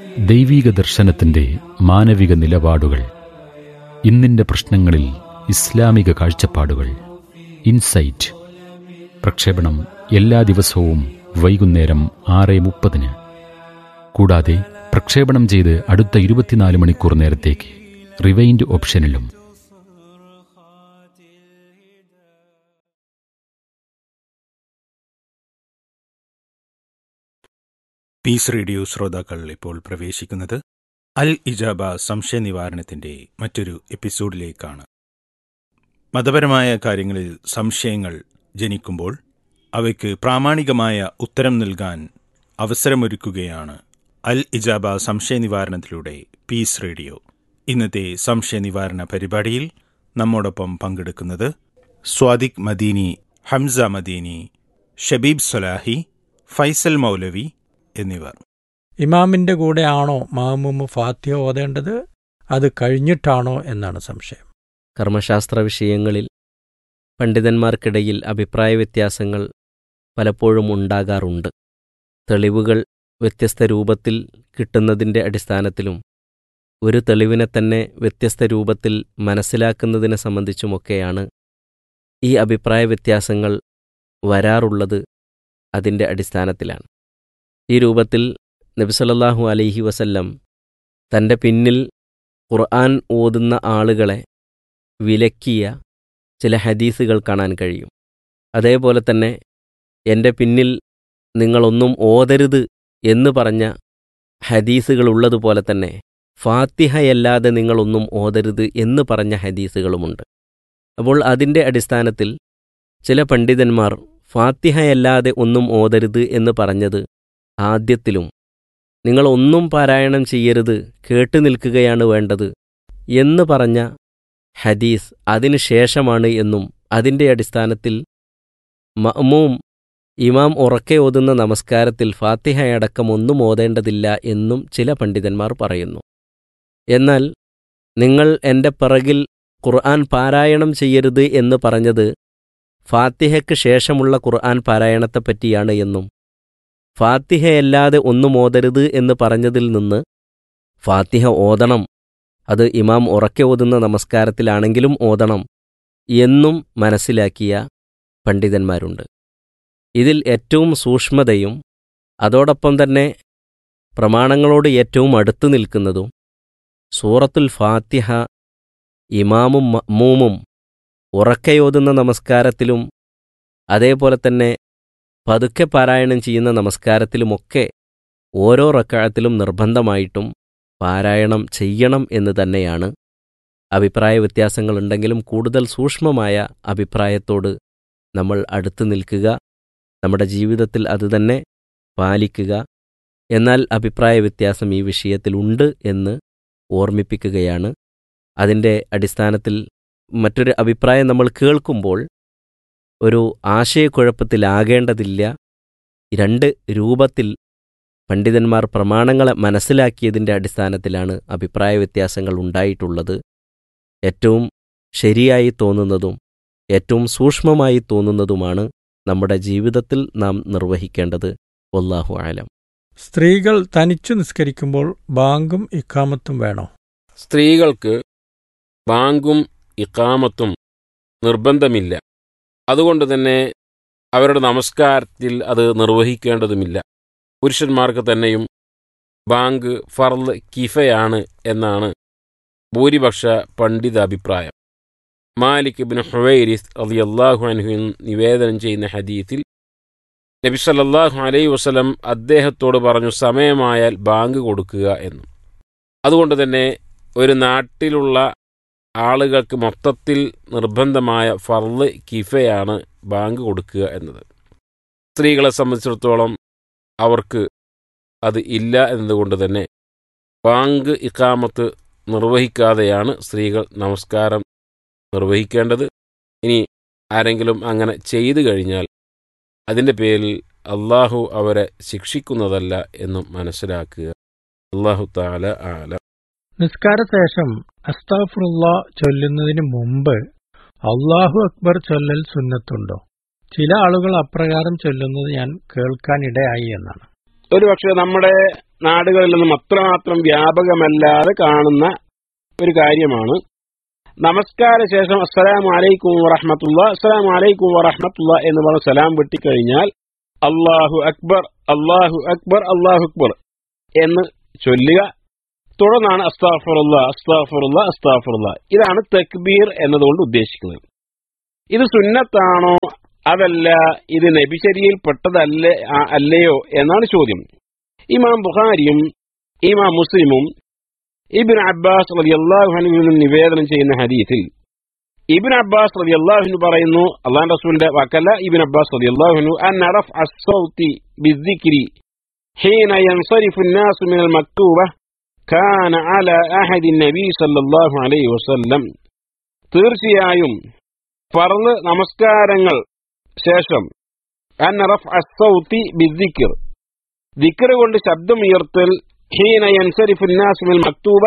ദൈവീക ദർശനത്തിന്റെ മാനവിക നിലപാടുകൾ ഇന്നിന്റെ പ്രശ്നങ്ങളിൽ ഇസ്ലാമിക കാഴ്ചപ്പാടുകൾ ഇൻസൈറ്റ് പ്രക്ഷേപണം എല്ലാ ദിവസവും വൈകുന്നേരം ആറ് മുപ്പതിന് കൂടാതെ പ്രക്ഷേപണം ചെയ്ത് അടുത്ത ഇരുപത്തിനാല് മണിക്കൂർ നേരത്തേക്ക് റിവൈൻഡ് ഓപ്ഷനിലും പീസ് റേഡിയോ ശ്രോതാക്കൾ ഇപ്പോൾ പ്രവേശിക്കുന്നത് അൽ ഇജാബ സംശയ നിവാരണത്തിന്റെ മറ്റൊരു എപ്പിസോഡിലേക്കാണ് മതപരമായ കാര്യങ്ങളിൽ സംശയങ്ങൾ ജനിക്കുമ്പോൾ അവയ്ക്ക് പ്രാമാണികമായ ഉത്തരം നൽകാൻ അവസരമൊരുക്കുകയാണ് അൽ ഇജാബ സംശയ നിവാരണത്തിലൂടെ പീസ് റേഡിയോ ഇന്നത്തെ സംശയ നിവാരണ പരിപാടിയിൽ നമ്മോടൊപ്പം പങ്കെടുക്കുന്നത് സ്വാദിഖ് മദീനി ഹംസ മദീനി ഷബീബ് സൊലാഹി ഫൈസൽ മൗലവി എന്നിവർ ഇമാമിന്റെ കൂടെ ആണോ മാമുമ് ഫാത്തിഹ ഓതേണ്ടത് അത് കഴിഞ്ഞിട്ടാണോ എന്നാണ് സംശയം കർമ്മശാസ്ത്ര വിഷയങ്ങളിൽ പണ്ഡിതന്മാർക്കിടയിൽ അഭിപ്രായ വ്യത്യാസങ്ങൾ പലപ്പോഴും ഉണ്ടാകാറുണ്ട് തെളിവുകൾ വ്യത്യസ്ത രൂപത്തിൽ കിട്ടുന്നതിൻ്റെ അടിസ്ഥാനത്തിലും ഒരു തെളിവിനെ തന്നെ വ്യത്യസ്ത രൂപത്തിൽ മനസ്സിലാക്കുന്നതിനെ സംബന്ധിച്ചുമൊക്കെയാണ് ഈ അഭിപ്രായ വ്യത്യാസങ്ങൾ വരാറുള്ളത് അതിൻ്റെ അടിസ്ഥാനത്തിലാണ് ഈ രൂപത്തിൽ നബിസല്ലാഹു അലൈഹി വസല്ലം തൻ്റെ പിന്നിൽ ഖുർആൻ ഓതുന്ന ആളുകളെ വിലക്കിയ ചില ഹദീസുകൾ കാണാൻ കഴിയും അതേപോലെ തന്നെ എൻ്റെ പിന്നിൽ നിങ്ങളൊന്നും ഓതരുത് എന്ന് പറഞ്ഞ ഹദീസുകൾ ഉള്ളതുപോലെ തന്നെ ഫാത്തിഹയല്ലാതെ നിങ്ങളൊന്നും ഓതരുത് എന്ന് പറഞ്ഞ ഹദീസുകളുമുണ്ട് അപ്പോൾ അതിൻ്റെ അടിസ്ഥാനത്തിൽ ചില പണ്ഡിതന്മാർ ഫാത്തിഹയല്ലാതെ ഒന്നും ഓതരുത് എന്ന് പറഞ്ഞത് ആദ്യത്തിലും നിങ്ങൾ ഒന്നും പാരായണം ചെയ്യരുത് കേട്ടു നിൽക്കുകയാണ് വേണ്ടത് എന്ന് പറഞ്ഞ ഹദീസ് അതിനു ശേഷമാണ് എന്നും അതിൻ്റെ അടിസ്ഥാനത്തിൽ മഅ്മൂം ഇമാം ഉറക്കെ ഓതുന്ന നമസ്കാരത്തിൽ ഫാത്തിഹയടക്കം ഒന്നും ഓതേണ്ടതില്ല എന്നും ചില പണ്ഡിതന്മാർ പറയുന്നു എന്നാൽ നിങ്ങൾ എൻ്റെ പിറകിൽ ഖുർആൻ പാരായണം ചെയ്യരുത് എന്ന് പറഞ്ഞത് ഫാത്തിഹയ്ക്ക് ശേഷമുള്ള ഖുർആൻ പാരായണത്തെപ്പറ്റിയാണ് എന്നും ഫാത്തിഹയല്ലാതെ ഒന്നും ഓതരുത് എന്ന് പറഞ്ഞതിൽ നിന്ന് ഫാത്തിഹ ഓതണം അത് ഇമാം ഉറക്കെ ഓതുന്ന നമസ്കാരത്തിലാണെങ്കിലും ഓതണം എന്നും മനസ്സിലാക്കിയ പണ്ഡിതന്മാരുണ്ട് ഇതിൽ ഏറ്റവും സൂക്ഷ്മതയും അതോടൊപ്പം തന്നെ പ്രമാണങ്ങളോട് ഏറ്റവും അടുത്തു നിൽക്കുന്നതും സൂറത്തുൽ ഫാത്തിഹ ഇമാമും മമ്മൂമും ഉറക്കയോതുന്ന നമസ്കാരത്തിലും അതേപോലെ തന്നെ പതുക്കെ പാരായണം ചെയ്യുന്ന നമസ്കാരത്തിലുമൊക്കെ ഓരോ റക്കാഴത്തിലും നിർബന്ധമായിട്ടും പാരായണം ചെയ്യണം എന്ന് തന്നെയാണ് അഭിപ്രായ വ്യത്യാസങ്ങളുണ്ടെങ്കിലും കൂടുതൽ സൂക്ഷ്മമായ അഭിപ്രായത്തോട് നമ്മൾ അടുത്തു നിൽക്കുക നമ്മുടെ ജീവിതത്തിൽ അതുതന്നെ പാലിക്കുക എന്നാൽ അഭിപ്രായ വ്യത്യാസം ഈ വിഷയത്തിലുണ്ട് എന്ന് ഓർമ്മിപ്പിക്കുകയാണ് അതിൻ്റെ അടിസ്ഥാനത്തിൽ മറ്റൊരു അഭിപ്രായം നമ്മൾ കേൾക്കുമ്പോൾ ഒരു ആശയക്കുഴപ്പത്തിലാകേണ്ടതില്ല രണ്ട് രൂപത്തിൽ പണ്ഡിതന്മാർ പ്രമാണങ്ങളെ മനസ്സിലാക്കിയതിൻ്റെ അടിസ്ഥാനത്തിലാണ് അഭിപ്രായ വ്യത്യാസങ്ങൾ ഉണ്ടായിട്ടുള്ളത് ഏറ്റവും ശരിയായി തോന്നുന്നതും ഏറ്റവും സൂക്ഷ്മമായി തോന്നുന്നതുമാണ് നമ്മുടെ ജീവിതത്തിൽ നാം നിർവഹിക്കേണ്ടത് വല്ലാഹു ആലം സ്ത്രീകൾ തനിച്ചു നിസ്കരിക്കുമ്പോൾ ബാങ്കും ഇക്കാമത്തും വേണോ സ്ത്രീകൾക്ക് ബാങ്കും ഇക്കാമത്തും നിർബന്ധമില്ല അതുകൊണ്ട് തന്നെ അവരുടെ നമസ്കാരത്തിൽ അത് നിർവഹിക്കേണ്ടതുമില്ല പുരുഷന്മാർക്ക് തന്നെയും ബാങ്ക് ഫർദ് കിഫയാണ് എന്നാണ് ഭൂരിപക്ഷ പണ്ഡിത അഭിപ്രായം മാലിക് ബിൻ ഹുവൈരിസ് അലിയല്ലാഹു അൻഹു നിവേദനം ചെയ്യുന്ന ഹദീത്തിൽ നബി സല്ലല്ലാഹു അലൈഹി വസല്ലം അദ്ദേഹത്തോട് പറഞ്ഞു സമയമായാൽ ബാങ്ക് കൊടുക്കുക എന്നും അതുകൊണ്ട് തന്നെ ഒരു നാട്ടിലുള്ള ആളുകൾക്ക് മൊത്തത്തിൽ നിർബന്ധമായ ഫർദ് കിഫയാണ് ബാങ്ക് കൊടുക്കുക എന്നത് സ്ത്രീകളെ സംബന്ധിച്ചിടത്തോളം അവർക്ക് അത് ഇല്ല എന്നതുകൊണ്ട് തന്നെ ബാങ്ക് ഇക്കാമത്ത് നിർവഹിക്കാതെയാണ് സ്ത്രീകൾ നമസ്കാരം നിർവഹിക്കേണ്ടത് ഇനി ആരെങ്കിലും അങ്ങനെ ചെയ്തു കഴിഞ്ഞാൽ അതിൻ്റെ പേരിൽ അള്ളാഹു അവരെ ശിക്ഷിക്കുന്നതല്ല എന്നും മനസ്സിലാക്കുക അള്ളാഹു താല ആല നിസ്കാരശേഷം അസ്താഫുറുള്ള ചൊല്ലുന്നതിന് മുമ്പ് അള്ളാഹു അക്ബർ ചൊല്ലൽ സുന്നത്തുണ്ടോ ചില ആളുകൾ അപ്രകാരം ചൊല്ലുന്നത് ഞാൻ കേൾക്കാനിടയായി എന്നാണ് ഒരു പക്ഷേ നമ്മുടെ നാടുകളിൽ നിന്നും അത്രമാത്രം വ്യാപകമല്ലാതെ കാണുന്ന ഒരു കാര്യമാണ് നമസ്കാര ശേഷം അസ്സലാമു അലൈക്കും വറഹമത്തുള്ള അസ്സലാമു അലൈക്കും വറഹമത്തുള്ള എന്ന് പറഞ്ഞ് സലാം വെട്ടിക്കഴിഞ്ഞാൽ അള്ളാഹു അക്ബർ അള്ളാഹു അക്ബർ അള്ളാഹു അക്ബർ എന്ന് ചൊല്ലുക തുടർന്നാണ് അസ്താഫറുള്ള അസ്താഫറുള്ള അസ്താഫറുള്ള ഇതാണ് തക്ബീർ എന്നതുകൊണ്ട് ഉദ്ദേശിക്കുന്നത് ഇത് സുന്നത്താണോ അതല്ല ഇത് നബിചര്യയിൽപ്പെട്ടതല്ല ആ- അല്ലയോ എന്നാണ് ചോദ്യം ഇമാം ബുഖാരിയും ഇമാം മുസ്ലിമും ഇബിൻ അബ്ബാസ് റളിയല്ലാഹു അൻഹുവിൽ നിന്ന് നിവേദനം ചെയ്യുന്ന ഹദീസിൽ ഇബിൻ അബ്ബാസ് റളിയല്ലാഹു പറയുന്നു അള്ളാഹു റസൂലിന്റെ വാക്കല്ല ഇബിൻ അബ്ബാസ് റളിയല്ലാഹു അൻഹു അൻ റഫ് അസ്സൗതി ബിദ്ദിക്രി حين ينصرف الناس من المكتوبة كان على أحد النبي صلى الله عليه وسلم തീർച്ചയായും പറന്ന് നമസ്കാരങ്ങൾ ശേഷം അൻ റഫ് അസ്സൗതി ബിദ്ദിക്ർ ദിക്ർ കൊണ്ട് ശബ്ദമുയർത്തൽ ഹീന യൻസരിഫുന്നാസ് മിൽ മക്തൂബ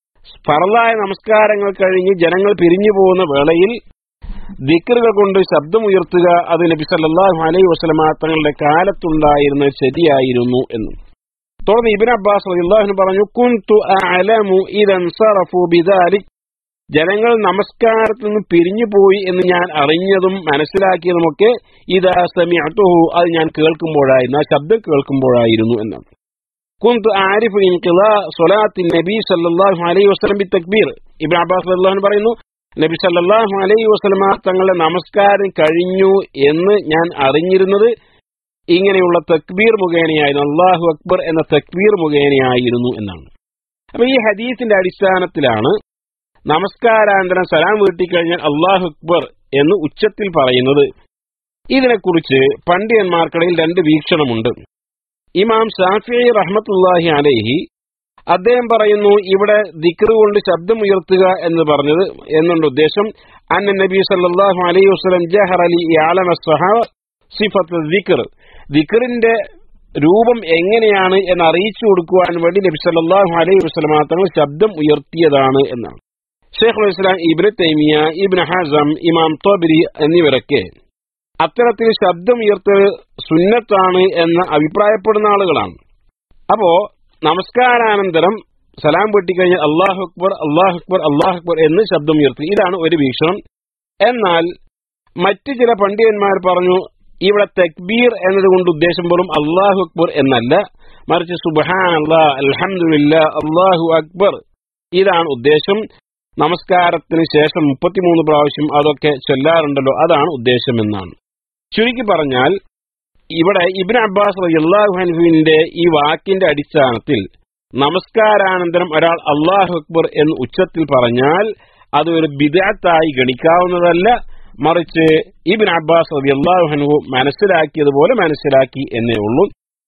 ഫറലായ നമസ്കാരങ്ങൾ കഴിഞ്ഞ് ജനങ്ങൾ പിരിഞ്ഞു പോകുന്ന വേളയിൽ ദിക്റുകൾ കൊണ്ട് ശബ്ദമുയർത്തുക അത് നബി സല്ലല്ലാഹു അലൈഹി വസല്ലമ തങ്ങളുടെ കാലത്തുണ്ടായിരുന്നത് ശരിയായിരുന്നു എന്നും തുടർന്ന് ഇബ്നു അബ്ബാസ് റളിയല്ലാഹു പറഞ്ഞു കുൻതു അഅലമു ഇദൻ സറഫു ബിദാലിക് ജനങ്ങൾ നമസ്കാരത്തിൽ നിന്ന് പിരിഞ്ഞു പോയി എന്ന് ഞാൻ അറിഞ്ഞതും മനസ്സിലാക്കിയതുമൊക്കെ ഇതാ സമിഅതുഹു അത് ഞാൻ കേൾക്കുമ്പോഴായിരുന്നു ആ ശബ്ദം കേൾക്കുമ്പോഴായിരുന്നു എന്നാണ് കുന്ത് ആരിഫ് ഇൻഖിലാ സ്വലാത്തി നബി സല്ലല്ലാഹു അലൈഹി വസല്ലം ബി തക്ബീർ ഇബ്നു അബ്ബാസ് റളിയല്ലാഹു പറയുന്നു നബി സല്ലല്ലാഹു അലൈഹി വസല്ലമ തങ്ങളുടെ നമസ്കാരം കഴിഞ്ഞു എന്ന് ഞാൻ അറിഞ്ഞിരുന്നത് ഇങ്ങനെയുള്ള തക്ബീർ മുഖേനയായിരുന്നു അള്ളാഹു അക്ബർ എന്ന തക്ബീർ മുഖേനയായിരുന്നു എന്നാണ് അപ്പൊ ഈ ഹദീസിന്റെ അടിസ്ഥാനത്തിലാണ് നമസ്കാരാന്തരം സലാം വീട്ടിക്കഴിഞ്ഞാൽ അള്ളാഹു അക്ബർ എന്ന് ഉച്ചത്തിൽ പറയുന്നത് ഇതിനെക്കുറിച്ച് പണ്ഡിതന്മാർക്കിടയിൽ രണ്ട് വീക്ഷണമുണ്ട് ഇമാം ഷാഫി റഹ്മത്തുല്ലാഹി അലൈഹി അദ്ദേഹം പറയുന്നു ഇവിടെ ദിക്ർ കൊണ്ട് ശബ്ദമുയർത്തുക എന്ന് പറഞ്ഞത് എന്നുണ്ട് ഉദ്ദേശം അന്ന നബി സല്ലല്ലാഹു അലൈഹി വസല്ലം ജഹർ അലി യാലമ സഹാബ സിഫത്ത് ദിക്ർ ദിക്റിന്റെ രൂപം എങ്ങനെയാണ് എന്ന് അറിയിച്ചു കൊടുക്കുവാൻ വേണ്ടി നബി സല്ലല്ലാഹു അലൈഹി വസല്ലം തങ്ങൾ ശബ്ദം ഉയർത്തിയതാണ് എന്നാണ് Shaikhul Islam Ibn Taymiyyah Ibn Hazm Imam Tabari എന്നിവരൊക്കെ അത്തരത്തിൽ ശബ്ദം ഉയർത്തൽ സുന്നത്താണ് എന്ന് അഭിപ്രായപ്പെടുന്ന ആളുകളാണ് അപ്പോ നമസ്കാരാനന്തരം സലാം വെട്ടിക്കഴിഞ്ഞാൽ അള്ളാഹു അക്ബർ അള്ളാഹു അക്ബർ അള്ളാഹു അക്ബർ എന്ന് ശബ്ദം ഉയർത്തി ഇതാണ് ഒരു വീക്ഷണം എന്നാൽ മറ്റു ചില പണ്ഡിതന്മാർ പറഞ്ഞു ഇവിടെ തക്ബീർ എന്നതുകൊണ്ട് ഉദ്ദേശം പോലും അള്ളാഹു അക്ബർ എന്നല്ല മറിച്ച് സുബഹാൻ അള്ളാ അൽഹംദുലില്ല അള്ളാഹു അക്ബർ ഇതാണ് ഉദ്ദേശം നമസ്കാരത്തിന് ശേഷം മുപ്പത്തിമൂന്ന് പ്രാവശ്യം അതൊക്കെ ചൊല്ലാറുണ്ടല്ലോ അതാണ് ഉദ്ദേശം എന്നാണ് ചുരുക്കി പറഞ്ഞാൽ ഇവിടെ ഇബിൻ അബ്ബാസ് റളിയല്ലാഹു അൻഹുവിന്റെ ഈ വാക്കിന്റെ അടിസ്ഥാനത്തിൽ നമസ്കാരാനന്തരം ഒരാൾ അള്ളാഹു അക്ബർ എന്ന് ഉച്ചത്തിൽ പറഞ്ഞാൽ അത് ഒരു ബിദാത്തായി ഗണിക്കാവുന്നതല്ല മറിച്ച് ഇബിൻ അബ്ബാസ് റളിയല്ലാഹു അൻഹു മനസ്സിലാക്കിയതുപോലെ മനസ്സിലാക്കി എന്നേ ഉള്ളൂ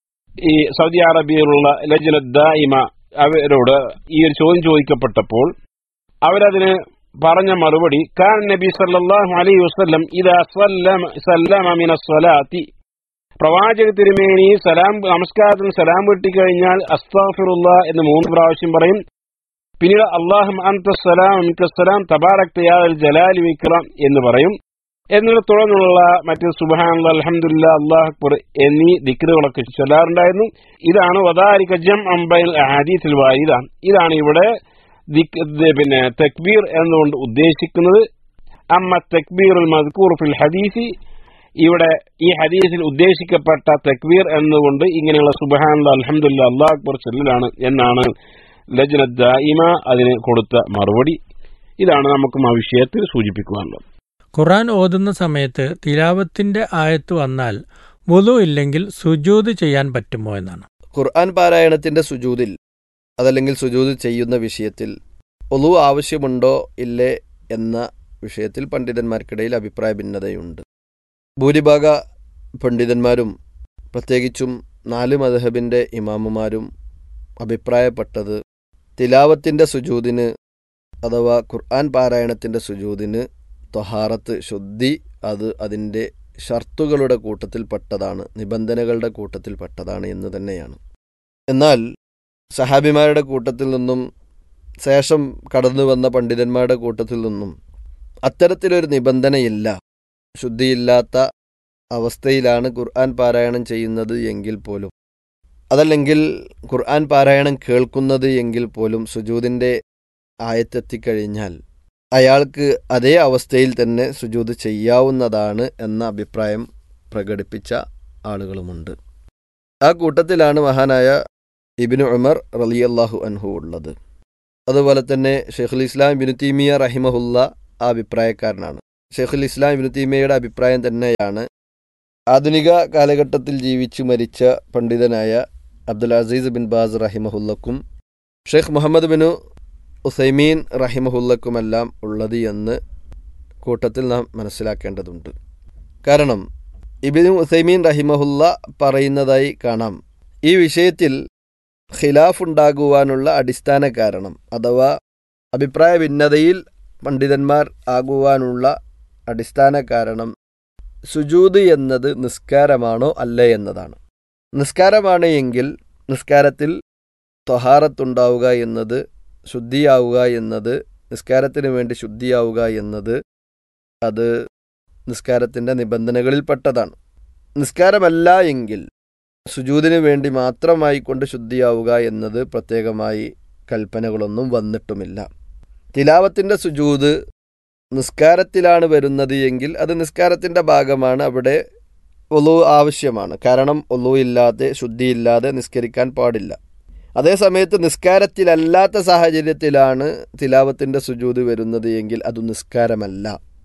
ഈ സൗദി അറേബ്യയിലുള്ള ലജ്നത്ത് ദായിമ അവരോട് ഈ ഒരു ചോദ്യം ചോദിക്കപ്പെട്ടപ്പോൾ അവരതിന് പറഞ്ഞ മറുപടി കാൻ നബി സല്ലല്ലാഹു അലൈഹി വസല്ലം ഇദാ സല്ലമ സല്ലമ മിന സ്വലാത്തി പ്രവാചക തിരുമേനി സലാം നമസ്കാരത്തിന് സലാം വെട്ടിക്കഴിഞ്ഞാൽ അസ്താഫിറുള്ള എന്ന് മൂന്ന് പ്രാവശ്യം പറയും പിന്നീട് അള്ളാഹും അന്തസ്സലാം മിക്കസ്സലാം തബാറക് തയാൽ ജലാലി വിക്രം എന്ന് പറയും എന്നിട്ട് തുടർന്നുള്ള മറ്റ് സുബാൻ അലഹമുല്ല അള്ളാഹ് അക്ബർ എന്നീ ദിക്റുകളൊക്കെ ചൊല്ലാറുണ്ടായിരുന്നു ഇതാണ് വദാരിക ജം അംബൈൽ ഹദീസിൽ വായിദ ഇതാണ് ഇവിടെ ദിക് ഇത് പിന്നെ തക്ബീർ എന്നുകൊണ്ട് ഉദ്ദേശിക്കുന്നത് അമ്മ തക്ബീർ മദ്കൂർ ഫിൽ ഹദീസി ഇവിടെ ഈ ഹദീസിൽ ഉദ്ദേശിക്കപ്പെട്ട തക്ബീർ എന്നുകൊണ്ട് ഇങ്ങനെയുള്ള സുബഹാൻ അലഹമുല്ല അള്ളാഹ് അക്ബർ ചൊല്ലലാണ് എന്നാണ് ലജ്ന ദായിമ അതിന് കൊടുത്ത മറുപടി ഇതാണ് നമുക്കും ആ വിഷയത്തിൽ സൂചിപ്പിക്കുവാനുള്ളത് ഖുറാൻ ഓതുന്ന സമയത്ത് തിലാവത്തിന്റെ ആയത്ത് വന്നാൽ വുളു ഇല്ലെങ്കിൽ സുജൂത് ചെയ്യാൻ പറ്റുമോ എന്നാണ് ഖുർആൻ പാരായണത്തിന്റെ സുജൂതിൽ അതല്ലെങ്കിൽ സുജൂത് ചെയ്യുന്ന വിഷയത്തിൽ ഒലു ആവശ്യമുണ്ടോ ഇല്ലേ എന്ന വിഷയത്തിൽ പണ്ഡിതന്മാർക്കിടയിൽ അഭിപ്രായ ഭിന്നതയുണ്ട് ഭൂരിഭാഗ പണ്ഡിതന്മാരും പ്രത്യേകിച്ചും നാല് മദഹബിൻ്റെ ഇമാമുമാരും അഭിപ്രായപ്പെട്ടത് തിലാവത്തിൻ്റെ സുജൂതിന് അഥവാ ഖുർആൻ പാരായണത്തിൻ്റെ സുജൂതിന് തൊഹാറത്ത് ശുദ്ധി അത് അതിൻ്റെ ഷർത്തുകളുടെ കൂട്ടത്തിൽപ്പെട്ടതാണ് നിബന്ധനകളുടെ കൂട്ടത്തിൽപ്പെട്ടതാണ് എന്ന് തന്നെയാണ് എന്നാൽ സഹാബിമാരുടെ കൂട്ടത്തിൽ നിന്നും ശേഷം കടന്നു വന്ന പണ്ഡിതന്മാരുടെ കൂട്ടത്തിൽ നിന്നും അത്തരത്തിലൊരു നിബന്ധനയില്ല ശുദ്ധിയില്ലാത്ത അവസ്ഥയിലാണ് ഖുർആൻ പാരായണം ചെയ്യുന്നത് എങ്കിൽ പോലും അതല്ലെങ്കിൽ ഖുർആൻ പാരായണം കേൾക്കുന്നത് എങ്കിൽ പോലും സുജൂദിൻ്റെ ആയത്തെത്തിക്കഴിഞ്ഞാൽ അയാൾക്ക് അതേ അവസ്ഥയിൽ തന്നെ സുജൂദ് ചെയ്യാവുന്നതാണ് എന്ന അഭിപ്രായം പ്രകടിപ്പിച്ച ആളുകളുമുണ്ട് ആ കൂട്ടത്തിലാണ് മഹാനായ ഇബിനു ഉമർ റലിയല്ലാഹു അൻഹു ഉള്ളത് അതുപോലെ തന്നെ ഷെയ്ഖുൽ ഇസ്ലാം ഇബിനു തീമിയ റഹിമഹുല്ല ആ അഭിപ്രായക്കാരനാണ് ഷെയ്ഖുൽ ഇസ്ലാം ഇബിനു തീമിയയുടെ അഭിപ്രായം തന്നെയാണ് ആധുനിക കാലഘട്ടത്തിൽ ജീവിച്ചു മരിച്ച പണ്ഡിതനായ അബ്ദുൽ അസീസ് ബിൻ ബാസ് റഹിമഹുല്ലക്കും ഷെയ്ഖ് മുഹമ്മദ് ബിനു ഉസൈമീൻ റഹിമഹുല്ലക്കുമെല്ലാം ഉള്ളത് എന്ന് കൂട്ടത്തിൽ നാം മനസ്സിലാക്കേണ്ടതുണ്ട് കാരണം ഇബിനു ഉസൈമീൻ റഹിമഹുല്ല പറയുന്നതായി കാണാം ഈ വിഷയത്തിൽ ഖിലാഫ് ഉണ്ടാകുവാനുള്ള അടിസ്ഥാന കാരണം അഥവാ അഭിപ്രായ ഭിന്നതയിൽ പണ്ഡിതന്മാർ ആകുവാനുള്ള അടിസ്ഥാന കാരണം സുജൂദ് എന്നത് നിസ്കാരമാണോ അല്ലേ എന്നതാണ് നിസ്കാരമാണ് എങ്കിൽ നിസ്കാരത്തിൽ ത്വഹാറത്തുണ്ടാവുക എന്നത് ശുദ്ധിയാവുക എന്നത് നിസ്കാരത്തിന് വേണ്ടി ശുദ്ധിയാവുക എന്നത് അത് നിസ്കാരത്തിൻ്റെ നിബന്ധനകളിൽപ്പെട്ടതാണ് നിസ്കാരമല്ല എങ്കിൽ സുജൂദിന് വേണ്ടി മാത്രമായി കൊണ്ട് ശുദ്ധിയാവുക എന്നത് പ്രത്യേകമായി കൽപ്പനകളൊന്നും വന്നിട്ടുമില്ല തിലാവത്തിൻ്റെ സുജൂദ് നിസ്കാരത്തിലാണ് വരുന്നത് എങ്കിൽ അത് നിസ്കാരത്തിൻ്റെ ഭാഗമാണ് അവിടെ ഒലു ആവശ്യമാണ് കാരണം ഒലു ഇല്ലാതെ ശുദ്ധിയില്ലാതെ നിസ്കരിക്കാൻ പാടില്ല അതേസമയത്ത് നിസ്കാരത്തിലല്ലാത്ത സാഹചര്യത്തിലാണ് തിലാവത്തിൻ്റെ സുജൂദ് വരുന്നത് എങ്കിൽ അത് നിസ്കാരമല്ല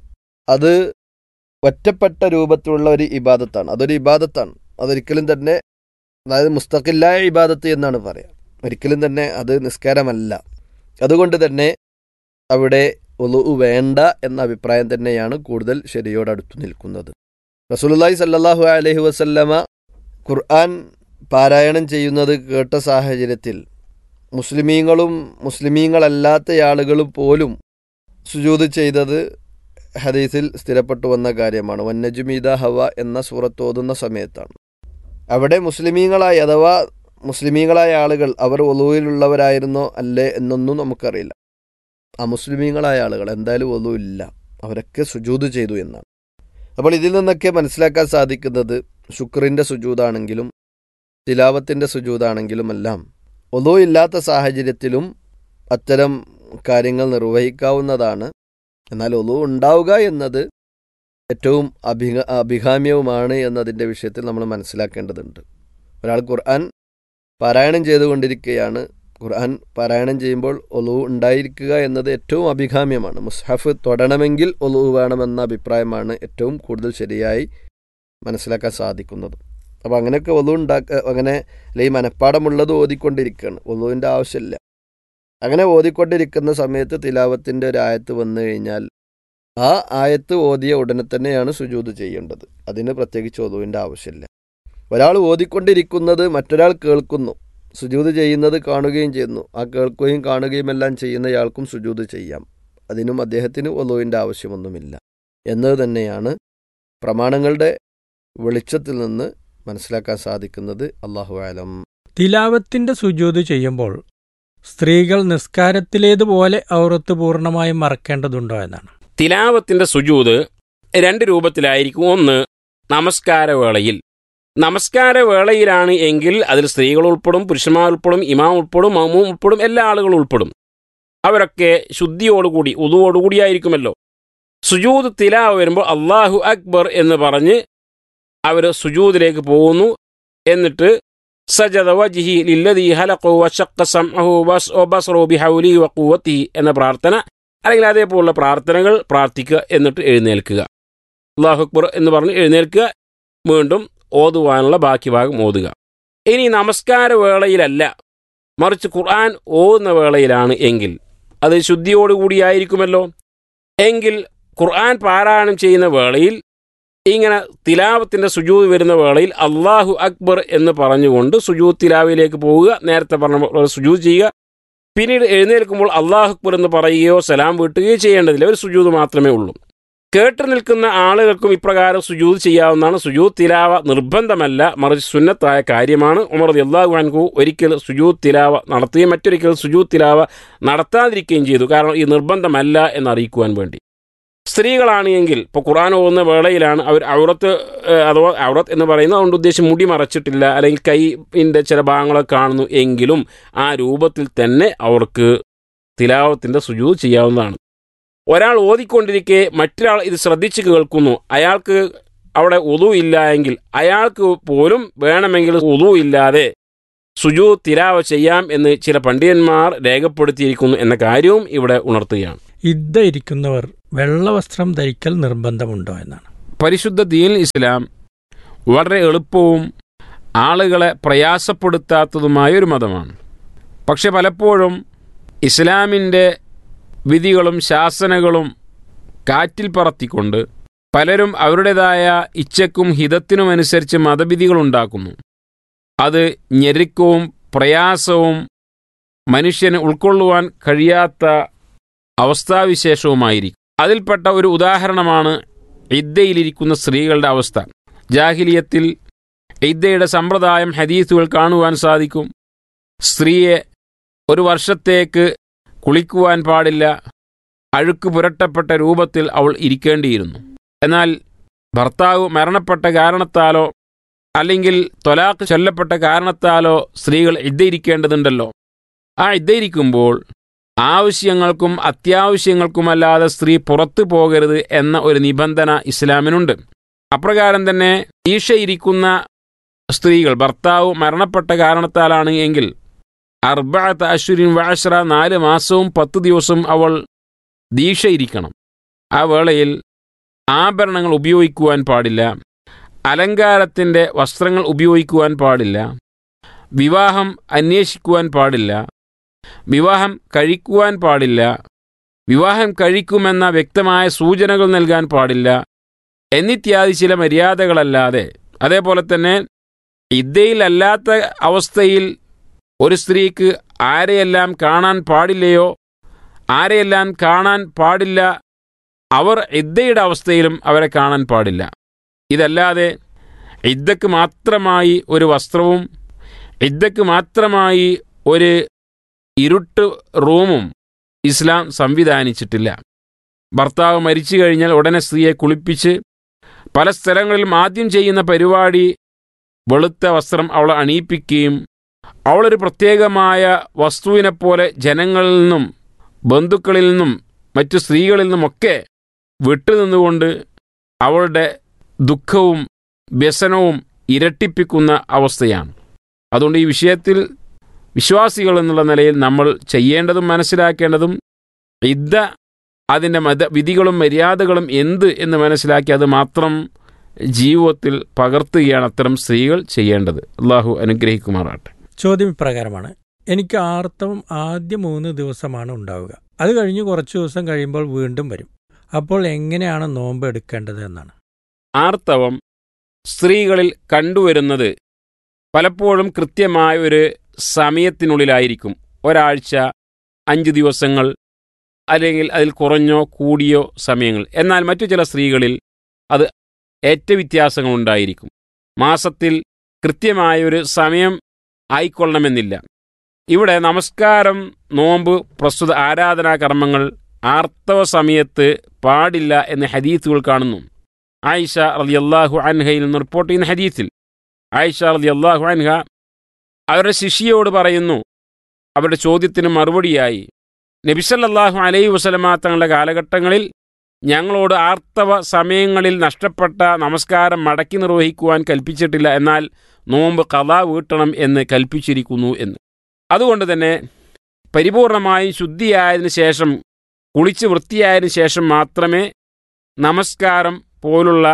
അത് ഒറ്റപ്പെട്ട രൂപത്തിലുള്ള ഒരു ഇബാദത്താണ് അതൊരു ഇബാദത്താണ് അതൊരിക്കലും തന്നെ അതായത് മുസ്തഖില്ലായ ഇബാദത്ത് എന്നാണ് പറയാം ഒരിക്കലും തന്നെ അത് നിസ്കാരമല്ല അതുകൊണ്ട് തന്നെ അവിടെ ഒലു വേണ്ട എന്ന അഭിപ്രായം തന്നെയാണ് കൂടുതൽ ശരിയോടടുത്തു നിൽക്കുന്നത് റസൂലുള്ളാഹി സല്ലല്ലാഹു അലൈഹി വസല്ലമ ഖുർആൻ പാരായണം ചെയ്യുന്നത് കേട്ട സാഹചര്യത്തിൽ മുസ്ലിമീങ്ങളും മുസ്ലിമീങ്ങളല്ലാത്ത ആളുകളും പോലും സുജൂത് ചെയ്തത് ഹദീസിൽ സ്ഥിരപ്പെട്ടു വന്ന കാര്യമാണ് വന്നജുമീദ ഹവ എന്ന സൂറത്ത് ഓതുന്ന സമയത്താണ് അവിടെ മുസ്ലിമീങ്ങളായ അഥവാ മുസ്ലിമീങ്ങളായ ആളുകൾ അവർ ഒലുവിലുള്ളവരായിരുന്നോ അല്ലേ എന്നൊന്നും നമുക്കറിയില്ല ആ മുസ്ലിമീങ്ങളായ ആളുകൾ എന്തായാലും ഒലു ഇല്ല അവരൊക്കെ സുജൂത് ചെയ്തു എന്നാണ് അപ്പോൾ ഇതിൽ നിന്നൊക്കെ മനസ്സിലാക്കാൻ സാധിക്കുന്നത് ശുക്രിൻ്റെ സുജൂതാണെങ്കിലും തിലാവത്തിൻ്റെ സുജൂതാണെങ്കിലും എല്ലാം ഒലു ഇല്ലാത്ത സാഹചര്യത്തിലും അത്തരം കാര്യങ്ങൾ നിർവഹിക്കാവുന്നതാണ് എന്നാൽ ഒലു ഉണ്ടാവുക എന്നത് ഏറ്റവും അഭിക അഭികാമ്യവുമാണ് എന്നതിൻ്റെ വിഷയത്തിൽ നമ്മൾ മനസ്സിലാക്കേണ്ടതുണ്ട് ഒരാൾ ഖുർആൻ പാരായണം ചെയ്തുകൊണ്ടിരിക്കുകയാണ് ഖുർആൻ പാരായണം ചെയ്യുമ്പോൾ ഒലു ഉണ്ടായിരിക്കുക എന്നത് ഏറ്റവും അഭികാമ്യമാണ് മുസ്ഹഫ് തൊടണമെങ്കിൽ ഒലു വേണമെന്ന അഭിപ്രായമാണ് ഏറ്റവും കൂടുതൽ ശരിയായി മനസ്സിലാക്കാൻ സാധിക്കുന്നത് അപ്പോൾ അങ്ങനെയൊക്കെ ഒലു ഉണ്ടാക്ക അങ്ങനെ അല്ലെങ്കിൽ മനഃപ്പാടമുള്ളത് ഓതിക്കൊണ്ടിരിക്കുകയാണ് ഒലുവിൻ്റെ ആവശ്യമില്ല അങ്ങനെ ഓതിക്കൊണ്ടിരിക്കുന്ന സമയത്ത് തിലാവത്തിൻ്റെ ഒരു ആയത്ത് വന്നു കഴിഞ്ഞാൽ ആ ആയത്ത് ഓതിയ ഉടനെ തന്നെയാണ് സുജൂത് ചെയ്യേണ്ടത് അതിന് പ്രത്യേകിച്ച് ഒതുവിൻ്റെ ആവശ്യമില്ല ഒരാൾ ഓതിക്കൊണ്ടിരിക്കുന്നത് മറ്റൊരാൾ കേൾക്കുന്നു സുജൂത് ചെയ്യുന്നത് കാണുകയും ചെയ്യുന്നു ആ കേൾക്കുകയും കാണുകയും എല്ലാം ചെയ്യുന്നയാൾക്കും സുജൂത് ചെയ്യാം അതിനും അദ്ദേഹത്തിന് ഒതുവിൻ്റെ ആവശ്യമൊന്നുമില്ല എന്നത് തന്നെയാണ് പ്രമാണങ്ങളുടെ വെളിച്ചത്തിൽ നിന്ന് മനസ്സിലാക്കാൻ സാധിക്കുന്നത് അള്ളാഹു ആലം തിലാവത്തിന്റെ സുജൂത് ചെയ്യുമ്പോൾ സ്ത്രീകൾ നിസ്കാരത്തിലേതുപോലെ ഔറത്ത് പൂർണ്ണമായും മറക്കേണ്ടതുണ്ടോ എന്നാണ് തിലാവത്തിന്റെ സുജൂത് രണ്ട് രൂപത്തിലായിരിക്കും ഒന്ന് നമസ്കാരവേളയിൽ നമസ്കാരവേളയിലാണ് എങ്കിൽ അതിൽ സ്ത്രീകൾ ഉൾപ്പെടും പുരുഷന്മാർ ഉൾപ്പെടും ഇമാം ഉൾപ്പെടും മമൂം ഉൾപ്പെടും എല്ലാ ആളുകളും ഉൾപ്പെടും അവരൊക്കെ ശുദ്ധിയോടുകൂടി ഉതുവോടുകൂടിയായിരിക്കുമല്ലോ സുജൂദ് തിലാവ് വരുമ്പോൾ അള്ളാഹു അക്ബർ എന്ന് പറഞ്ഞ് അവർ സുജൂദിലേക്ക് പോകുന്നു എന്നിട്ട് സജദ വജിഹി ലില്ലദി ഹലഖു വശഖ സംഅഹു വസ് വബസ്റു ബിഹൗലി വഖുവതിഹി എന്ന പ്രാർത്ഥന അല്ലെങ്കിൽ അതേപോലുള്ള പ്രാർത്ഥനകൾ പ്രാർത്ഥിക്കുക എന്നിട്ട് എഴുന്നേൽക്കുക അള്ളാഹു അക്ബർ എന്ന് പറഞ്ഞ് എഴുന്നേൽക്കുക വീണ്ടും ഓതുവാനുള്ള ബാക്കി ഭാഗം ഓതുക ഇനി നമസ്കാര വേളയിലല്ല മറിച്ച് ഖുർആൻ ഓതുന്ന വേളയിലാണ് എങ്കിൽ അത് ശുദ്ധിയോടുകൂടിയായിരിക്കുമല്ലോ എങ്കിൽ ഖുർആൻ പാരായണം ചെയ്യുന്ന വേളയിൽ ഇങ്ങനെ തിലാവത്തിന്റെ സുജൂത് വരുന്ന വേളയിൽ അള്ളാഹു അക്ബർ എന്ന് പറഞ്ഞുകൊണ്ട് സുജൂത് തിലാവിലേക്ക് പോവുക നേരത്തെ പറഞ്ഞ പോലെ സുജൂത് ചെയ്യുക പിന്നീട് എഴുന്നേൽക്കുമ്പോൾ അള്ളാഹു അക്ബർ എന്ന് പറയുകയോ സലാം വീട്ടുകയോ ചെയ്യേണ്ടതില്ല ഒരു സുജൂത് മാത്രമേ ഉള്ളൂ കേട്ടു നിൽക്കുന്ന ആളുകൾക്കും ഇപ്രകാരം സുജൂത് ചെയ്യാവുന്നതാണ് സുജൂത് തിലാവ നിർബന്ധമല്ല മറിച്ച് സുന്നത്തായ കാര്യമാണ് ഉമർ അള്ളാഹു അൻഹു ഒരിക്കൽ സുജൂത് തിലാവ നടത്തുകയും മറ്റൊരിക്കൽ സുജൂത് തിലാവ നടത്താതിരിക്കുകയും ചെയ്തു കാരണം ഈ നിർബന്ധമല്ല എന്ന് അറിയിക്കുവാൻ വേണ്ടി സ്ത്രീകളാണ് എങ്കിൽ ഇപ്പോൾ ഖുർആൻ പോകുന്ന വേളയിലാണ് അവർ ഔറത്ത് ഏഹ്, അഥവാ ഔറത്ത് എന്ന് പറയുന്നത് അതുകൊണ്ട് ഉദ്ദേശം മുടി മറച്ചിട്ടില്ല അല്ലെങ്കിൽ കൈയിൻ്റെ ചില ഭാഗങ്ങളൊക്കെ കാണുന്നു എങ്കിലും ആ രൂപത്തിൽ തന്നെ അവർക്ക് തിലാവത്തിൻ്റെ സുജൂ ചെയ്യാവുന്നതാണ് ഒരാൾ ഓതിക്കൊണ്ടിരിക്കെ മറ്റൊരാൾ ഇത് ശ്രദ്ധിച്ച് കേൾക്കുന്നു അയാൾക്ക് അവിടെ ഉതു ഇല്ല എങ്കിൽ അയാൾക്ക് പോലും വേണമെങ്കിൽ ഉതു ഇല്ലാതെ സുജു തിലാവ ചെയ്യാം എന്ന് ചില പണ്ഡിതന്മാർ രേഖപ്പെടുത്തിയിരിക്കുന്നു എന്ന കാര്യവും ഇവിടെ ഉണർത്തുകയാണ് ഇദ്ദ ഇരിക്കുന്നവർ വെള്ളവസ്ത്രം ധരിക്കൽ നിർബന്ധമുണ്ടോ എന്നാണ് പരിശുദ്ധ ദീൻ ഇസ്ലാം വളരെ എളുപ്പവും ആളുകളെ പ്രയാസപ്പെടുത്താത്തതുമായ ഒരു മതമാണ് പക്ഷെ പലപ്പോഴും ഇസ്ലാമിൻ്റെ വിധികളും ശാസനകളും കാറ്റിൽ പറത്തിക്കൊണ്ട് പലരും അവരുടേതായ ഇച്ഛക്കും ഹിതത്തിനുമനുസരിച്ച് മതവിധികൾ ഉണ്ടാക്കുന്നു അത് ഞെരുക്കവും പ്രയാസവും മനുഷ്യന് ഉൾക്കൊള്ളുവാൻ കഴിയാത്ത അവസ്ഥാവിശേഷവുമായിരിക്കും അതിൽപ്പെട്ട ഒരു ഉദാഹരണമാണ് ഇദ്ദയിലിരിക്കുന്ന സ്ത്രീകളുടെ അവസ്ഥ ജാഹിലിയത്തിൽ ഇദ്ദയുടെ സമ്പ്രദായം ഹദീസുകൾ കാണുവാൻ സാധിക്കും സ്ത്രീയെ ഒരു വർഷത്തേക്ക് കുളിക്കുവാൻ പാടില്ല അഴുക്ക് പുരട്ടപ്പെട്ട രൂപത്തിൽ അവൾ ഇരിക്കേണ്ടിയിരുന്നു എന്നാൽ ഭർത്താവ് മരണപ്പെട്ട കാരണത്താലോ അല്ലെങ്കിൽ തൊലാഖ് ചൊല്ലപ്പെട്ട കാരണത്താലോ സ്ത്രീകൾ ഇദ്ദയിരിക്കേണ്ടതുണ്ടല്ലോ ആ ഇദ്ദയിരിക്കുമ്പോൾ ആവശ്യങ്ങൾക്കും അത്യാവശ്യങ്ങൾക്കുമല്ലാതെ സ്ത്രീ പുറത്തു പോകരുത് എന്ന ഒരു നിബന്ധന ഇസ്ലാമിനുണ്ട് അപ്രകാരം തന്നെ ഈശയിരിക്കുന്ന സ്ത്രീകൾ ഭർത്താവ് മരണപ്പെട്ട കാരണത്താലാണ് എങ്കിൽ അർബാത്ത് അശ്വരിൻ വാശ്ര നാല് മാസവും പത്ത് ദിവസവും അവൾ ദീക്ഷയിരിക്കണം ആ വേളയിൽ ആഭരണങ്ങൾ ഉപയോഗിക്കുവാൻ പാടില്ല അലങ്കാരത്തിൻ്റെ വസ്ത്രങ്ങൾ ഉപയോഗിക്കുവാൻ പാടില്ല വിവാഹം അന്വേഷിക്കുവാൻ പാടില്ല വിവാഹം കഴിക്കുവാൻ പാടില്ല വിവാഹം കഴിക്കുമെന്ന വ്യക്തമായ സൂചനകൾ നൽകാൻ പാടില്ല എന്നിത്യാദി ചില മര്യാദകളല്ലാതെ അതേപോലെ തന്നെ ഇദ്ദയിലല്ലാത്ത അവസ്ഥയിൽ ഒരു സ്ത്രീക്ക് ആരെയെല്ലാം കാണാൻ പാടില്ലയോ ആരെയെല്ലാം കാണാൻ പാടില്ല അവർ ഇദ്ദയുടെ അവസ്ഥയിലും അവരെ കാണാൻ പാടില്ല ഇതല്ലാതെ ഇദ്ദക്ക് മാത്രമായി ഒരു വസ്ത്രവും ഇദ്ദക്ക് മാത്രമായി ഒരു ഇരുട്ട് റൂമും ഇസ്ലാം സംവിധാനിച്ചിട്ടില്ല ഭർത്താവ് മരിച്ചു കഴിഞ്ഞാൽ ഉടനെ സ്ത്രീയെ കുളിപ്പിച്ച് പല സ്ഥലങ്ങളിലും ആദ്യം ചെയ്യുന്ന പരിപാടി വെളുത്ത വസ്ത്രം അവളെ അണിയിപ്പിക്കുകയും അവളൊരു പ്രത്യേകമായ വസ്തുവിനെപ്പോലെ ജനങ്ങളിൽ നിന്നും ബന്ധുക്കളിൽ നിന്നും മറ്റു സ്ത്രീകളിൽ നിന്നുമൊക്കെ വിട്ടുനിന്നുകൊണ്ട് അവളുടെ ദുഃഖവും വ്യസനവും ഇരട്ടിപ്പിക്കുന്ന അവസ്ഥയാണ് അതുകൊണ്ട് ഈ വിഷയത്തിൽ വിശ്വാസികൾ എന്നുള്ള നിലയിൽ നമ്മൾ ചെയ്യേണ്ടതും മനസ്സിലാക്കേണ്ടതും ഇദ്ദ അതിൻ്റെ മത വിധികളും മര്യാദകളും എന്ത് എന്ന് മനസ്സിലാക്കി അത് മാത്രം ജീവിതത്തിൽ പകർത്തുകയാണ് അത്തരം സ്ത്രീകൾ ചെയ്യേണ്ടത് അള്ളാഹു അനുഗ്രഹിക്കുമാറാട്ടെ ചോദ്യം ഇപ്രകാരമാണ് എനിക്ക് ആർത്തവം ആദ്യ മൂന്ന് ദിവസമാണ് ഉണ്ടാവുക അത് കഴിഞ്ഞ് കുറച്ച് ദിവസം കഴിയുമ്പോൾ വീണ്ടും വരും അപ്പോൾ എങ്ങനെയാണ് നോമ്പ് എടുക്കേണ്ടത് എന്നാണ് ആർത്തവം സ്ത്രീകളിൽ കണ്ടുവരുന്നത് പലപ്പോഴും കൃത്യമായ ഒരു സമയത്തിനുള്ളിലായിരിക്കും ഒരാഴ്ച അഞ്ച് ദിവസങ്ങൾ അല്ലെങ്കിൽ അതിൽ കുറഞ്ഞോ കൂടിയോ സമയങ്ങൾ എന്നാൽ മറ്റു ചില സ്ത്രീകളിൽ അത് ഏറ്റ വ്യത്യാസങ്ങളുണ്ടായിരിക്കും മാസത്തിൽ കൃത്യമായൊരു സമയം ആയിക്കൊള്ളണമെന്നില്ല ഇവിടെ നമസ്കാരം നോമ്പ് പ്രസ്തുത ആരാധനാ കർമ്മങ്ങൾ ആർത്തവ സമയത്ത് പാടില്ല എന്ന് ഹദീസുകൾ കാണുന്നു ആയിഷ റളിയല്ലാഹു അൻഹയിൽ നിന്ന് റിപ്പോർട്ട് ചെയ്യുന്ന ഹദീസിൽ ആയിഷ റളിയല്ലാഹു അൻഹ അവരുടെ ശിഷ്യയോട് പറയുന്നു അവരുടെ ചോദ്യത്തിന് മറുപടിയായി നബിസല്ലാഹു അലൈഹി വസലമ തങ്ങളുടെ കാലഘട്ടങ്ങളിൽ ഞങ്ങളോട് ആർത്തവ സമയങ്ങളിൽ നഷ്ടപ്പെട്ട നമസ്കാരം മടക്കി നിർവഹിക്കുവാൻ കൽപ്പിച്ചിട്ടില്ല എന്നാൽ നോമ്പ് കഥ വീട്ടണം എന്ന് കൽപ്പിച്ചിരിക്കുന്നു എന്ന് അതുകൊണ്ട് തന്നെ പരിപൂർണമായും ശുദ്ധിയായതിനു ശേഷം കുളിച്ച് വൃത്തിയായതിനു ശേഷം മാത്രമേ നമസ്കാരം പോലുള്ള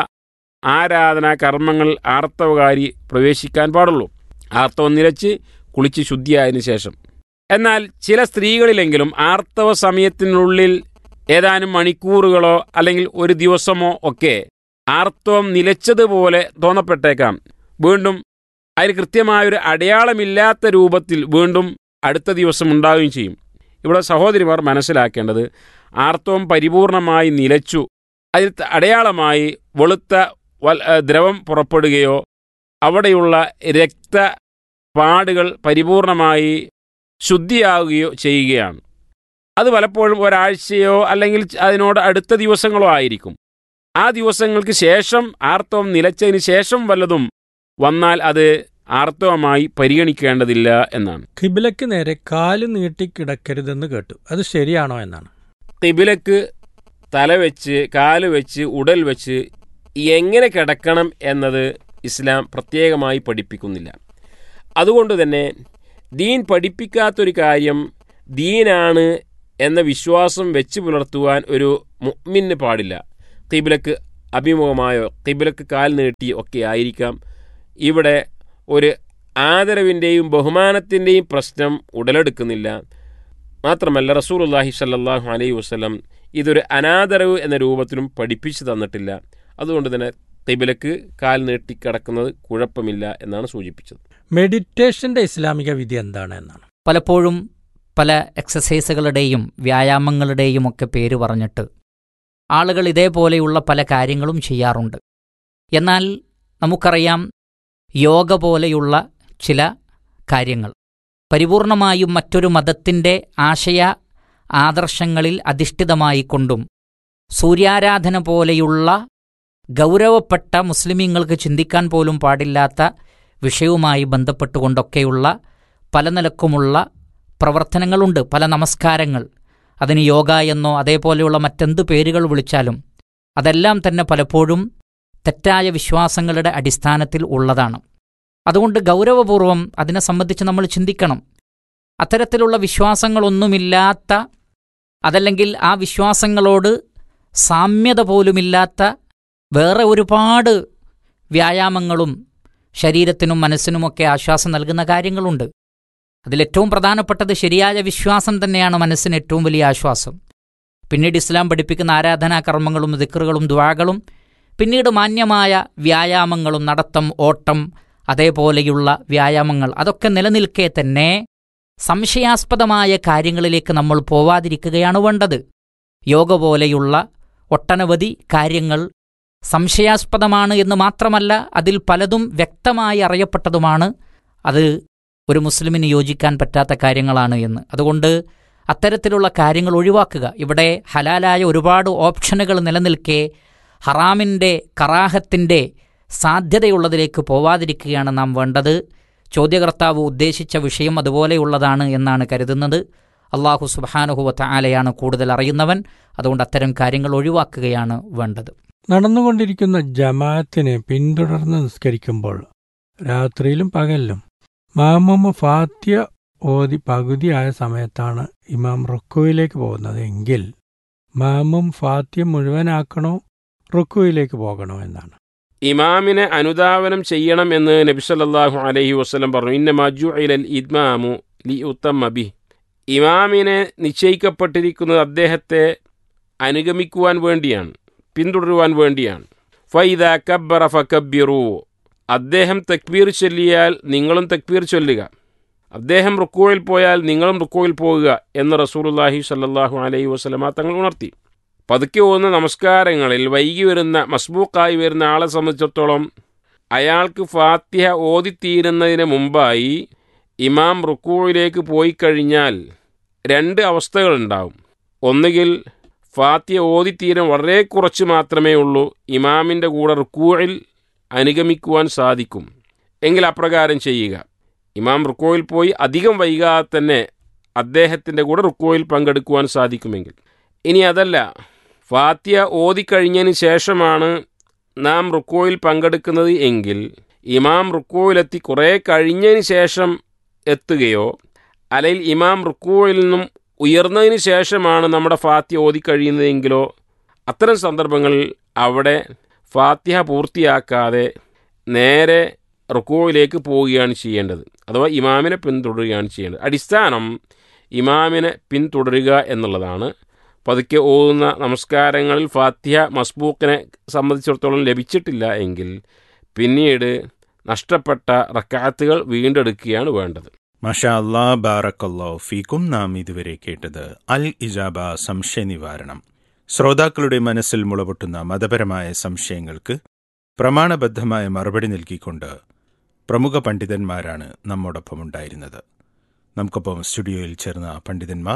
ആരാധനാ കർമ്മങ്ങൾ ആർത്തവകാരി പ്രവേശിക്കാൻ പാടുള്ളൂ ആർത്തവം നിലച്ച് കുളിച്ച് ശുദ്ധിയായതിനു ശേഷം എന്നാൽ ചില സ്ത്രീകളിലെങ്കിലും ആർത്തവ സമയത്തിനുള്ളിൽ ഏതാനും മണിക്കൂറുകളോ അല്ലെങ്കിൽ ഒരു ദിവസമോ ഒക്കെ ആർത്തവം നിലച്ചതുപോലെ തോന്നപ്പെട്ടേക്കാം വീണ്ടും അതിന് കൃത്യമായൊരു അടയാളമില്ലാത്ത രൂപത്തിൽ വീണ്ടും അടുത്ത ദിവസം ഉണ്ടാവുകയും ചെയ്യും ഇവിടെ സഹോദരിമാർ മനസ്സിലാക്കേണ്ടത് ആർത്തവം പരിപൂർണമായി നിലച്ചു അതിൽ അടയാളമായി വെളുത്ത വൽ- ഏ, ദ്രവം പുറപ്പെടുകയോ അവിടെയുള്ള രക്തപാടുകൾ പരിപൂർണമായി ശുദ്ധിയാവുകയോ ചെയ്യുകയാണ് അത് പലപ്പോഴും ഒരാഴ്ചയോ അല്ലെങ്കിൽ അതിനോട് അടുത്ത ദിവസങ്ങളോ ആയിരിക്കും ആ ദിവസങ്ങൾക്ക് ശേഷം ആർത്തവം നിലച്ചതിന് ശേഷം വല്ലതും വന്നാൽ അത് ആർത്തവമായി പരിഗണിക്കേണ്ടതില്ല എന്നാണ് കിബിലയ്ക്ക് നേരെ കാല് നീട്ടിക്കിടക്കരുതെന്ന് കേട്ടു അത് ശരിയാണോ എന്നാണ് കിബിലക്ക് തല വെച്ച് കാല് വെച്ച് ഉടൽ വെച്ച് എങ്ങനെ കിടക്കണം എന്നത് ഇസ്ലാം പ്രത്യേകമായി പഠിപ്പിക്കുന്നില്ല അതുകൊണ്ട് തന്നെ ദീൻ പഠിപ്പിക്കാത്തൊരു കാര്യം ദീനാണ് എന്ന വിശ്വാസം വെച്ച് പുലർത്തുവാൻ ഒരു മുഅ്മിന് പാടില്ല കിബിലക്ക് അഭിമുഖമായോ കിബിലക്ക് കാൽ നീട്ടിയോ ഒക്കെ ആയിരിക്കാം ഇവിടെ ഒരു ആദരവിൻ്റെയും ബഹുമാനത്തിൻ്റെയും പ്രശ്നം ഉടലെടുക്കുന്നില്ല മാത്രമല്ല റസൂലുള്ളാഹി സ്വല്ലല്ലാഹു അലൈഹി വസല്ലം ഇതൊരു അനാദരവ് എന്ന രൂപത്തിലും പഠിപ്പിച്ചു തന്നിട്ടില്ല അതുകൊണ്ട് തന്നെ കിബിലക്ക് കാൽ നീട്ടിക്കിടക്കുന്നത് കുഴപ്പമില്ല എന്നാണ് സൂചിപ്പിച്ചത് മെഡിറ്റേഷന്റെ ഇസ്ലാമിക വിധി എന്താണ് എന്നാണ് പലപ്പോഴും പല എക്സസൈസുകളുടെയും വ്യായാമങ്ങളുടെയും ഒക്കെ പേര് പറഞ്ഞിട്ട് ആളുകൾ ഇതേപോലെയുള്ള പല കാര്യങ്ങളും ചെയ്യാറുണ്ട് എന്നാൽ നമുക്കറിയാം യോഗ പോലെയുള്ള ചില കാര്യങ്ങൾ പരിപൂർണമായും മറ്റൊരു മതത്തിൻ്റെ ആശയ ആദർശങ്ങളിൽ അധിഷ്ഠിതമായിക്കൊണ്ടും സൂര്യാരാധന പോലെയുള്ള ഗൗരവപ്പെട്ട മുസ്ലിമീങ്ങൾക്ക് ചിന്തിക്കാൻ പോലും പാടില്ലാത്ത വിഷയവുമായി ബന്ധപ്പെട്ടുകൊണ്ടൊക്കെയുള്ള പല നിലക്കുമുള്ള പ്രവർത്തനങ്ങളുണ്ട് പല നമസ്കാരങ്ങൾ അതിന് യോഗ എന്നോ അതേപോലെയുള്ള മറ്റെന്ത് പേരുകൾ വിളിച്ചാലും അതെല്ലാം തന്നെ പലപ്പോഴും തെറ്റായ വിശ്വാസങ്ങളുടെ അടിസ്ഥാനത്തിൽ ഉള്ളതാണ് അതുകൊണ്ട് ഗൗരവപൂർവം അതിനെ സംബന്ധിച്ച് നമ്മൾ ചിന്തിക്കണം അത്തരത്തിലുള്ള വിശ്വാസങ്ങളൊന്നുമില്ലാത്ത അതല്ലെങ്കിൽ ആ വിശ്വാസങ്ങളോട് സാമ്യത പോലുമില്ലാത്ത വേറെ ഒരുപാട് വ്യായാമങ്ങളും ശരീരത്തിനും മനസ്സിനുമൊക്കെ ആശ്വാസം നൽകുന്ന കാര്യങ്ങളുണ്ട് അതിലേറ്റവും പ്രധാനപ്പെട്ടത് ശരിയായ വിശ്വാസം തന്നെയാണ് മനസ്സിന് ഏറ്റവും വലിയ ആശ്വാസം പിന്നീട് ഇസ്ലാം പഠിപ്പിക്കുന്ന ആരാധനാ കർമ്മങ്ങളും ദിക്കറുകളും ദ്വാകളും പിന്നീട് മാന്യമായ വ്യായാമങ്ങളും നടത്തം ഓട്ടം അതേപോലെയുള്ള വ്യായാമങ്ങൾ അതൊക്കെ നിലനിൽക്കെ തന്നെ സംശയാസ്പദമായ കാര്യങ്ങളിലേക്ക് നമ്മൾ പോവാതിരിക്കുകയാണ് വേണ്ടത് യോഗ പോലെയുള്ള ഒട്ടനവധി കാര്യങ്ങൾ സംശയാസ്പദമാണ് എന്ന് മാത്രമല്ല അതിൽ പലതും വ്യക്തമായി അറിയപ്പെട്ടതുമാണ് അത് ഒരു മുസ്ലിമിന് യോജിക്കാൻ പറ്റാത്ത കാര്യങ്ങളാണ് എന്ന് അതുകൊണ്ട് അത്തരത്തിലുള്ള കാര്യങ്ങൾ ഒഴിവാക്കുക ഇവിടെ ഹലാലായ ഒരുപാട് ഓപ്ഷനുകൾ നിലനിൽക്കെ ഹറാമിൻ്റെ കറാഹത്തിൻ്റെ സാധ്യതയുള്ളതിലേക്ക് പോവാതിരിക്കുകയാണ് നാം വേണ്ടത് ചോദ്യകർത്താവ് ഉദ്ദേശിച്ച വിഷയം അതുപോലെയുള്ളതാണ് എന്നാണ് കരുതുന്നത് അള്ളാഹു സുബാനുഹുവത്ത ആലയാണ് കൂടുതൽ അറിയുന്നവൻ അതുകൊണ്ട് അത്തരം കാര്യങ്ങൾ ഒഴിവാക്കുകയാണ് വേണ്ടത് നടന്നുകൊണ്ടിരിക്കുന്ന ജമാഅത്തിനെ പിന്തുടർന്ന് നിസ്കരിക്കുമ്പോൾ രാത്രിയിലും പകലിലും മാമൂമ ഫാത്യ ഓതി പകുതിയായ സമയത്താണ് ഇമാം റുക്കുവിലേക്ക് പോകുന്നത് എങ്കിൽ മാമും ഫാത്യ മുഴുവനാക്കണോ റുക്കുവിലേക്ക് പോകണോ എന്നാണ് ഇമാമിനെ അനുധാവനം ചെയ്യണം എന്ന് നബി സല്ലല്ലാഹു അലൈഹി വസല്ലം പറഞ്ഞു ഇന്ന മജു ഇലൽ ഇദ്മാമു ലി ഉത്തം അബി ഇമാമിനെ നിശ്ചയിക്കപ്പെട്ടിരിക്കുന്നത് അദ്ദേഹത്തെ അനുഗമിക്കുവാൻ വേണ്ടിയാണ് പിന്തുടരുവാൻ വേണ്ടിയാണ് ഫൈദ കബ്ബറ ഫക്കബ്ബിറു അദ്ദേഹം തക്ബീർ ചൊല്ലിയാൽ നിങ്ങളും തക്ബീർ ചൊല്ലുക അദ്ദേഹം റുക്കോയിൽ പോയാൽ നിങ്ങളും റുക്കോയിൽ പോകുക എന്ന് റസൂലുള്ളാഹി സല്ലല്ലാഹു അലൈഹി വസല്ലമ തങ്ങൾ ഉണർത്തി പതുക്കെ പോകുന്ന നമസ്കാരങ്ങളിൽ വൈകി വരുന്ന മസ്ബൂക്കായി വരുന്ന ആളെ സംബന്ധിച്ചിടത്തോളം അയാൾക്ക് ഫാത്തിഹ ഓതിത്തീരുന്നതിന് മുമ്പായി ഇമാം റുക്കൂയിലേക്ക് പോയി കഴിഞ്ഞാൽ രണ്ട് അവസ്ഥകളുണ്ടാവും ഒന്നുകിൽ ഫാത്തിയ ഓതിത്തീരാൻ വളരെ കുറച്ച് മാത്രമേ ഉള്ളൂ ഇമാമിൻ്റെ കൂടെ റുക്കൂയിൽ അനുഗമിക്കുവാൻ സാധിക്കും എങ്കിൽ അപ്രകാരം ചെയ്യുക ഇമാം റുക്കോയിൽ പോയി അധികം വൈകാതെ തന്നെ അദ്ദേഹത്തിൻ്റെ കൂടെ റുക്കോയിൽ പങ്കെടുക്കുവാൻ സാധിക്കുമെങ്കിൽ ഇനി അതല്ല ഫാത്തിയ ഓതിക്കഴിഞ്ഞതിന് ശേഷമാണ് നാം റുക്കോയിൽ പങ്കെടുക്കുന്നത് എങ്കിൽ ഇമാം റുക്കോയിലെത്തി കുറേ കഴിഞ്ഞതിന് ശേഷം എത്തുകയോ അല്ലെങ്കിൽ ഇമാം റുക്കോയിൽ നിന്നും ഉയർന്നതിന് ശേഷമാണ് നമ്മുടെ ഫാത്തിയ ഓതിക്കഴിയുന്നതെങ്കിലോ അത്തരം സന്ദർഭങ്ങളിൽ അവിടെ ഫാത്തിഹ പൂർത്തിയാക്കാതെ നേരെ റുക്കോയിലേക്ക് പോവുകയാണ് ചെയ്യേണ്ടത് അഥവാ ഇമാമിനെ പിന്തുടരുകയാണ് ചെയ്യേണ്ടത് അടിസ്ഥാനം ഇമാമിനെ പിന്തുടരുക എന്നുള്ളതാണ് പതുക്കെ ഓതുന്ന നമസ്കാരങ്ങളിൽ ഫാത്തിഹ മസ്ബൂക്കിനെ സംബന്ധിച്ചിടത്തോളം ലഭിച്ചിട്ടില്ല എങ്കിൽ പിന്നീട് നഷ്ടപ്പെട്ട റക്കാത്തുകൾ വീണ്ടെടുക്കുകയാണ് വേണ്ടത് മഷാ അല്ലാ ബാറക്കല്ലോ ഫീക്കും നാം ഇതുവരെ കേട്ടത് അൽ ഇജാബ സംശയ നിവാരണം ശ്രോതാക്കളുടെ മനസ്സിൽ മുളപൊട്ടുന്ന മതപരമായ സംശയങ്ങൾക്ക് പ്രമാണബദ്ധമായ മറുപടി നൽകിക്കൊണ്ട് പ്രമുഖ പണ്ഡിതന്മാരാണ് നമ്മോടൊപ്പം ഉണ്ടായിരുന്നത് നമുക്കൊപ്പം സ്റ്റുഡിയോയിൽ ചേർന്ന പണ്ഡിതന്മാർ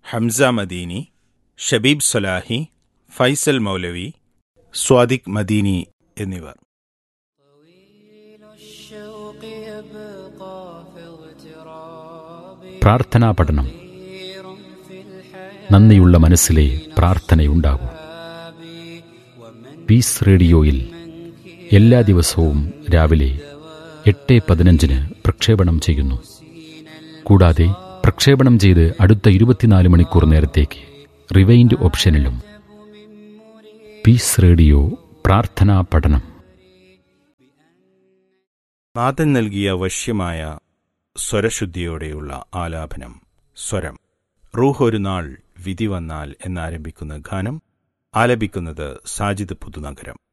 ഹംസ മദീനി ഷബീബ് സലാഹി ഫൈസൽ മൗലവി സ്വാദിഖ് മദീനി എന്നിവർ പ്രാർത്ഥനാ പഠനം നന്ദിയുള്ള മനസ്സിലെ പ്രാർത്ഥനയുണ്ടാകൂ പീസ് റേഡിയോയിൽ എല്ലാ ദിവസവും രാവിലെ എട്ട് പതിനഞ്ചിന് പ്രക്ഷേപണം ചെയ്യുന്നു കൂടാതെ പ്രക്ഷേപണം ചെയ്ത് അടുത്ത ഇരുപത്തിനാല് മണിക്കൂർ നേരത്തേക്ക് റിവൈൻഡ് ഓപ്ഷനിലും പീസ് റേഡിയോ പ്രാർത്ഥനാ പഠനം നാഥൻ നൽകിയ വശ്യമായ സ്വരശുദ്ധിയോടെയുള്ള ആലാപനം സ്വരം റൂഹ് ഒരു നാൾ വിധി വന്നാൽ എന്നാരംഭിക്കുന്ന ഗാനം ആലപിക്കുന്നത് സാജിദ് പുതുനഗരം